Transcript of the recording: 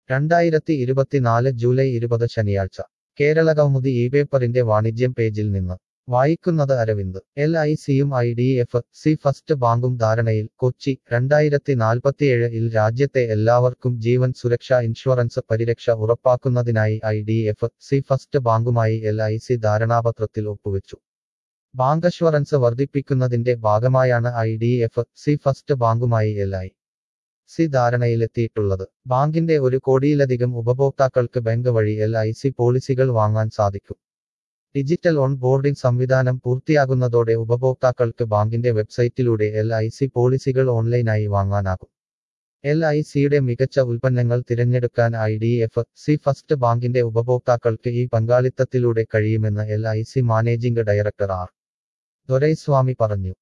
രണ്ടായിരത്തി ഇരുപത്തിനാല് ജൂലൈ ഇരുപത് ശനിയാഴ്ച കേരള കൗമുദി ഈ പേപ്പറിന്റെ വാണിജ്യം പേജിൽ നിന്ന് വായിക്കുന്നത് അരവിന്ദ് എൽ ഐ സിയും I D F C first ബാങ്കും ധാരണയിൽ കൊച്ചി രണ്ടായിരത്തി നാൽപ്പത്തിയേഴ് ഇൽ രാജ്യത്തെ എല്ലാവർക്കും ജീവൻ സുരക്ഷാ ഇൻഷുറൻസ് പരിരക്ഷ ഉറപ്പാക്കുന്നതിനായി I D F C first ബാങ്കുമായി എൽ ഐ സി ധാരണാപത്രത്തിൽ ഒപ്പുവെച്ചു ബാങ്കഷ്വറൻസ് വർദ്ധിപ്പിക്കുന്നതിന്റെ ഭാഗമായാണ് I D F C first ബാങ്കുമായി എൽ ഐ സി ധാരണയിലെത്തിയിട്ടുള്ളത് ബാങ്കിന്റെ ഒരു കോടിയിലധികം ഉപഭോക്താക്കൾക്ക് ബാങ്ക് വഴി എൽ ഐ സി പോളിസികൾ വാങ്ങാൻ സാധിക്കും ഡിജിറ്റൽ ഓൺ ബോർഡിംഗ് സംവിധാനം പൂർത്തിയാകുന്നതോടെ ഉപഭോക്താക്കൾക്ക് ബാങ്കിന്റെ വെബ്സൈറ്റിലൂടെ എൽ ഐ സി പോളിസികൾ ഓൺലൈനായി വാങ്ങാനാകും എൽ ഐ സിയുടെ മികച്ച ഉൽപ്പന്നങ്ങൾ തിരഞ്ഞെടുക്കാൻ I D F C first ബാങ്കിന്റെ ഉപഭോക്താക്കൾക്ക് ഈ പങ്കാളിത്തത്തിലൂടെ കഴിയുമെന്ന് L I C managing director R Doraiswamy പറഞ്ഞു